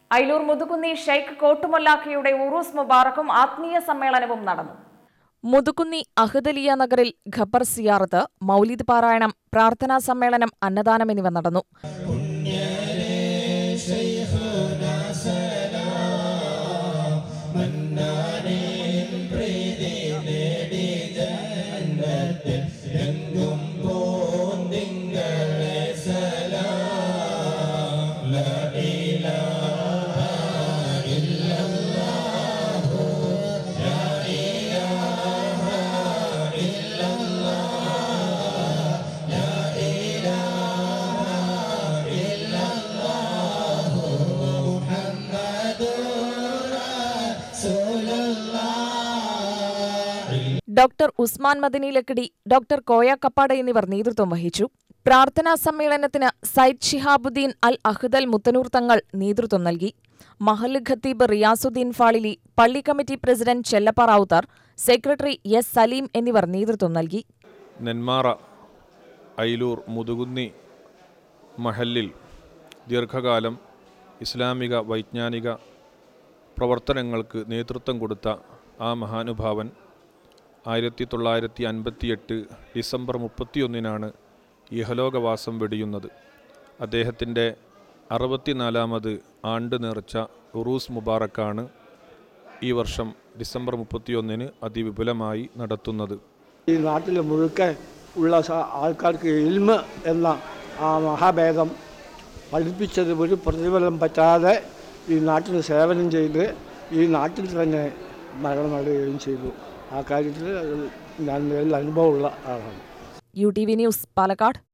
അയിലൂർ മുതുകുന്നി ഷെയ്ഖ് കോട്ടുമൊല്ലാക്കയുടെ ഉറൂസ് മുബാറക്കും ആത്മീയ സമ്മേളനവും നടന്നു മുതുകുന്നി അഹദലിയ നഗറിൽ ഖബർ സിയാറത്ത് മൗലിദ് പാരായണം പ്രാർത്ഥനാ സമ്മേളനം അന്നദാനം എന്നിവ നടന്നു ഡോക്ടർ ഉസ്മാൻ മദനി ലക്കടി ഡോക്ടർ കോയ കപ്പാട് എന്നിവർ നേതൃത്വം വഹിച്ചു പ്രാർത്ഥനാ സമ്മേളനത്തിന് സയ്യിദ് ഷിഹാബുദ്ദീൻ അൽ അഹ്ദൽ മുത്തനൂർ തങ്ങൾ നേതൃത്വം നൽകി മഹല്ല് ഖത്തീബ് റിയാസുദ്ദീൻ ഫാളിലി പള്ളി committee president Chellappa Rawther secretary S Saleem എന്നിവർ നേതൃത്വം നൽകി നെന്മാറ അയിലൂർ മുതുകുന്നി മഹല്ലിൽ ദീർഘകാലം ഇസ്ലാമിക വൈജ്ഞാനിക പ്രവർത്തനങ്ങൾക്ക് നേതൃത്വം കൊടുത്ത ആ മഹാനുഭാവൻ ആയിരത്തി തൊള്ളായിരത്തി അൻപത്തിയെട്ട് ഡിസംബർ മുപ്പത്തിയൊന്നിനാണ് ഇഹലോകവാസം വെടിയുന്നത് അദ്ദേഹത്തിൻ്റെ അറുപത്തിനാലാമത് ആണ്ട് നേർച്ച ഉറൂസ് മുബാറക്കാണ് ഈ വർഷം ഡിസംബർ മുപ്പത്തിയൊന്നിന് അതിവിപുലമായി നടത്തുന്നത് ഈ നാട്ടിൽ മുഴുക്കൻ ഉള്ള സ- ആൾക്കാർക്ക് ഇൽമ എന്ന ആ മഹാഭേദം പഠിപ്പിച്ചത് ഒരു പ്രതിഫലം പറ്റാതെ ഈ നാട്ടിൽ സേവനം ചെയ്ത് ഈ നാട്ടിൽ തന്നെ മരണമടയുകയും ചെയ്തു ആ കാര്യത്തിൽ ഞാൻ നല്ല അനുഭവമുള്ള ആളാണ് U T V news Palakkad